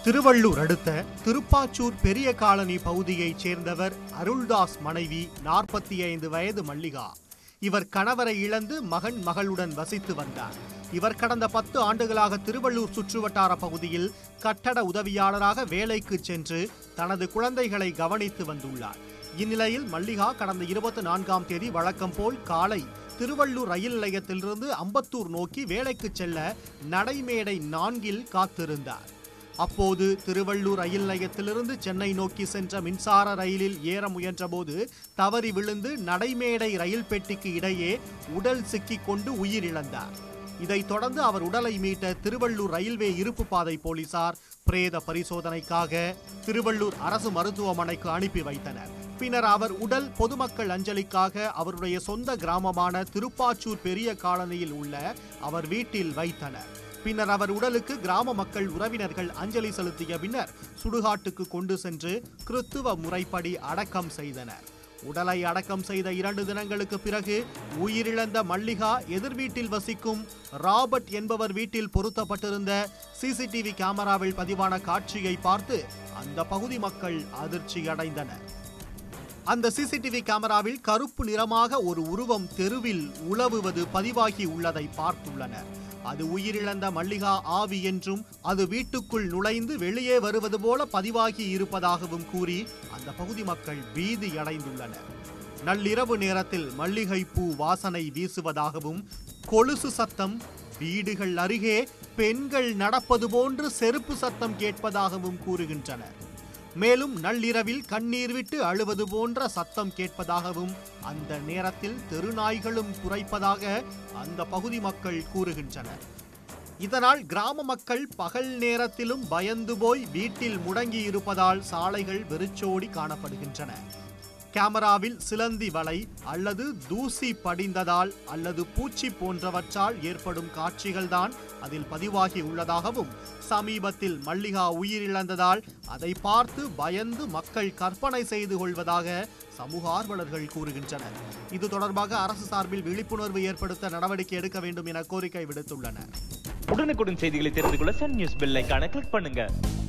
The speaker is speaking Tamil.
திருவள்ளூர் அடுத்த திருப்பாச்சூர் பெரிய காலனி பகுதியைச் சேர்ந்தவர் அருள்தாஸ் மனைவி நாற்பத்தி ஐந்து வயது மல்லிகா இவர் கணவரை இழந்து மகன் மகளுடன் வசித்து வந்தார் இவர் கடந்த பத்து ஆண்டுகளாக திருவள்ளூர் சுற்றுவட்டார பகுதியில் கட்டட உதவியாளராக வேலைக்கு சென்று தனது குழந்தைகளை கவனித்து வந்துள்ளார் இந்நிலையில் மல்லிகா கடந்த இருபத்தி நான்காம் தேதி வழக்கம் போல் காலை திருவள்ளூர் ரயில் நிலையத்திலிருந்து அம்பத்தூர் நோக்கி வேலைக்கு செல்ல நடைமேடை நான்கில் காத்திருந்தார் அப்போது திருவள்ளூர் ரயில் நிலையத்திலிருந்து சென்னை நோக்கி சென்ற மின்சார ரயிலில் ஏற முயன்றபோது தவறி விழுந்து நடைமேடை ரயில் பெட்டிக்கு இடையே உடல் சிக்கிக் கொண்டு உயிரிழந்தார் இதைத் தொடர்ந்து அவர் உடலை மீட்ட திருவள்ளூர் ரயில்வே இருப்பு பாதை போலீசார் பிரேத பரிசோதனைக்காக திருவள்ளூர் அரசு மருத்துவமனைக்கு அனுப்பி வைத்தனர் பின்னர் அவர் உடல் பொதுமக்கள் அஞ்சலிக்காக அவருடைய சொந்த கிராமமான திருப்பாச்சூர் பெரிய காலனியில் உள்ள அவர் வீட்டில் வைத்தனர் பின்னர் அவர் உடலுக்கு கிராம மக்கள் உறவினர்கள் அஞ்சலி செலுத்திய பின்னர் சுடுகாட்டுக்கு கொண்டு சென்று கிறித்துவ முறைப்படி அடக்கம் செய்தனர் உடலை அடக்கம் செய்த இரண்டு தினங்களுக்கு பிறகு உயிரிழந்த மல்லிகா எதிர் வீட்டில் வசிக்கும் ராபர்ட் என்பவர் வீட்டில் பொருத்தப்பட்டிருந்த சிசிடிவி கேமராவில் பதிவான காட்சியை பார்த்து அந்த பகுதி மக்கள் அதிர்ச்சி அடைந்தனர் அந்த சிசிடிவி கேமராவில் கருப்பு நிறமாக ஒரு உருவம் தெருவில் உலவுவது பதிவாகி உள்ளதை பார்த்துள்ளனர் அது உயிரிழந்த மல்லிகா ஆவி என்றும் அது வீட்டுக்குள் நுழைந்து வெளியே வருவது போல பதிவாகி இருப்பதாகவும் கூறி அந்த பகுதி மக்கள் பீதி அடைந்துள்ளனர் நள்ளிரவு நேரத்தில் மல்லிகை பூ வாசனை வீசுவதாகவும் கொலுசு சத்தம் வீடுகள் அருகே பெண்கள் நடப்பது போன்று செருப்பு சத்தம் கேட்பதாகவும் கூறுகின்றனர் மேலும் நள்ளிரவில் கண்ணீர் விட்டு அழுவது போன்ற சத்தம் கேட்பதாகவும் அந்த நேரத்தில் தெருநாய்களும் குறைப்பதாக அந்த பகுதி மக்கள் கூறுகின்றனர் இதனால் கிராம மக்கள் பகல் நேரத்திலும் பயந்து போய் வீட்டில் முடங்கி இருப்பதால் சாலைகள் வெறிச்சோடி காணப்படுகின்றன கேமராவில் சிலந்தி வலை அல்லது தூசி படிந்ததால் அல்லது பூச்சி போன்றவற்றால் ஏற்படும் காட்சிகள்தான் அதில் பதிவாகி உள்ளதாகவும் சமீபத்தில் மல்லிகா உயிரிழந்ததால் அதை பார்த்து பயந்து மக்கள் கற்பனை செய்து கொள்வதாக சமூக ஆர்வலர்கள் கூறுகின்றனர் இது தொடர்பாக அரசு சார்பில் விழிப்புணர்வு ஏற்படுத்த நடவடிக்கை எடுக்க வேண்டும் என கோரிக்கை விடுத்துள்ளனர் உடனுக்குடன் செய்திகளை தெரிந்து கொள்ள சன் நியூஸ் பெல் ஐகானை கிளிக் பண்ணுங்க